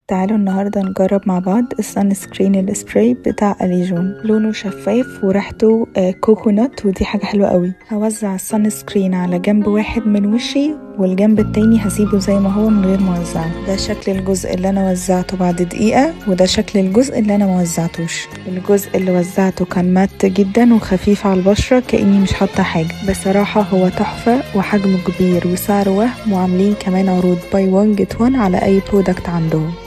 تعالوا النهاردة نجرب مع بعض السان سكرين السبراي بتاع أليجون لونه شفاف وريحته آه، كوكونات ودي حاجة حلوة قوي هوزع السان سكرين على جنب واحد من وشي والجنب التاني هسيبه زي ما هو من غير ما اوزعه ده شكل الجزء اللي انا وزعته بعد دقيقة وده شكل الجزء اللي انا ما وزعتوش الجزء اللي وزعته كان مات جدا وخفيف على البشرة كأني مش حاطة حاجة بصراحة هو تحفة وحجمه كبير وسعره وهم وعاملين كمان عروض باي وان جيت وان على اي برودكت عندهم